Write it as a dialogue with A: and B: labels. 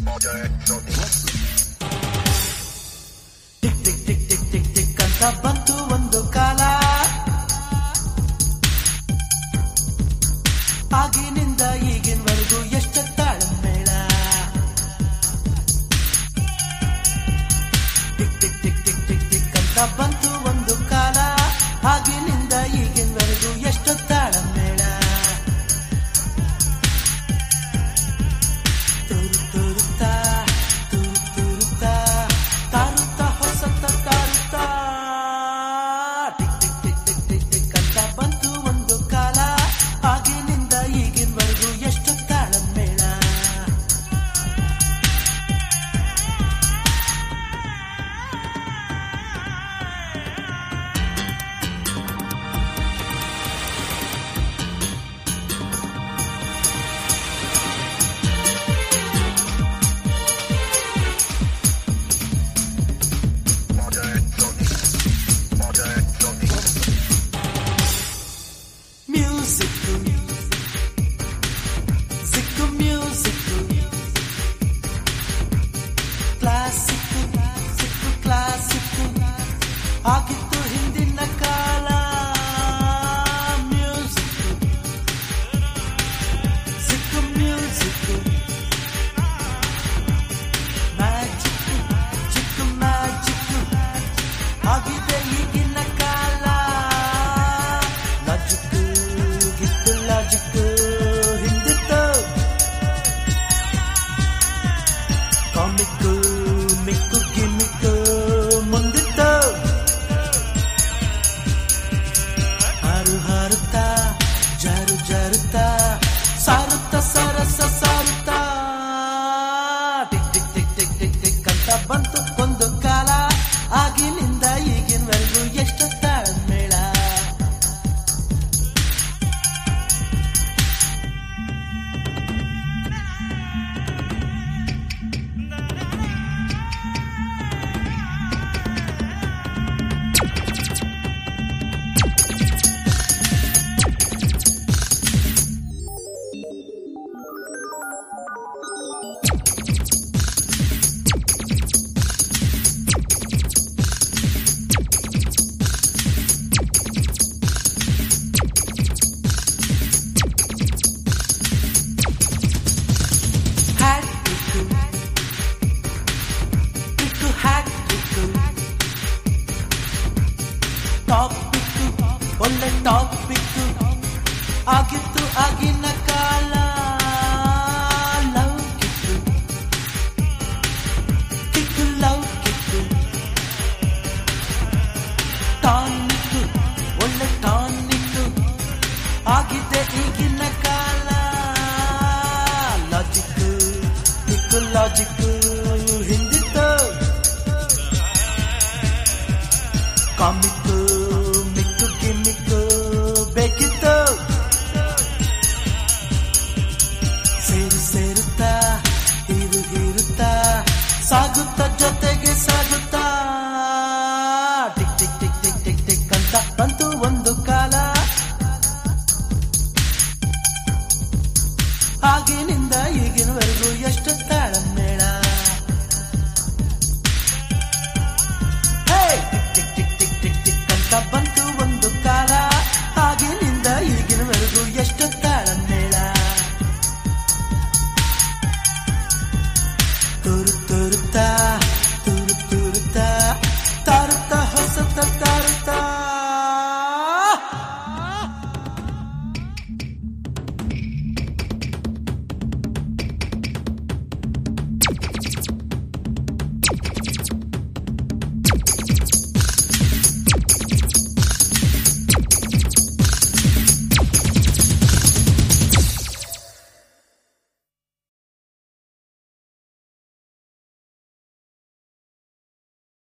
A: tick tick tick tick tick tick ಅಂತ ಬಂತು ಒಂದು ಕಾಲ ಆಗಿನಿಂದ ಈಗಿನವರೆಗೂ ಎಷ್ಟು ತಾಳಮೇಳ tick tick tick tick tick tick ಅಂತ ಬಂತು ಒಂದು ಕಾಲ ಆಗಿನಿಂದ ಈಗಿನವರೆಗೂ ಎಷ್ಟು ತಾಳಮೇಳ ತುರು ತುರುತ್ತಾ ತುರು ತುರುತ್ತಾ ತಾರುತ್ತಾ ಹೊಸತ ತಾರುತ್ತಾ tick tick tick tick tick tick ಅಂತ ಬಂತು ಒಂದು ಕಾಲ ಆಗಿನಿಂದ ಈಗಿನವರೆಗೂ ಎಷ್ಟು ತಾಳಮೇಳ ಮ್ಯೂಸಿಕ್ ಸಿಕ್ಕು ಮ್ಯೂಸಿಕ್ ಕ್ಲಾಸಿಕ್ ಸಿಕ್ಕು ಕ್ಲಾಸಿಕ್ ಆಗಿತ್ತು ಹಿಂದಿನ ಕಾಲ ಮ್ಯೂಸಿಕ್ ಸಿಕ್ಕು ಮ್ಯೂಸಿಕ್ ಮ್ಯಾಜಿಕ್ ಚಿಕ್ಕ ಮ್ಯಾಜಿಕ್ ಆಗಿದೆ ಈಗಿನ ಕಾಲ ಲಾಜಿಕ್ ಗಿತ್ತು ಲಾಜಿಕ್ ಹಿಂದಿತ್ತು ಕಾಮಿಕ್ ಮಿಕ್ಕು ಗಿಮಿಕ್ ಮುಂದಿತ್ತು ಹಾರು ಹಾರುತ್ತಾ ಜಾರು ಜಾರುತ್ತಾ ಸಾರುತ್ತಾ ಸರಸ ಸಾರುತ್ತಾ tick tick tick tick tick tick ಅಂತ ಬಂತು ಒಂದು ಕಾಲ ಆಗಿನಿಂದ ಈಗಿನವರೆಗೂ ಎಷ್ಟು ತಾಳ್ಮೇಳ hat tick tick hat tick topic ಒಳ್ಳೆ ಟಾಪಿಕ್ಕು ಆಗಿತ್ತು ಆಗಿನ ಕಾಲ love kick kick love kick tonic ಒಳ್ಳೆ ಟಾನಿಕ್ಕು ಆಗಿದೆ ಈಗಿನ ಕಾಲ ಲಾಜಿಕ್ ಕಿಕ್ಕು ಲಾಜಿಕ್ ಹಿಂದಿತ್ತು ಕಾಮಿಕ್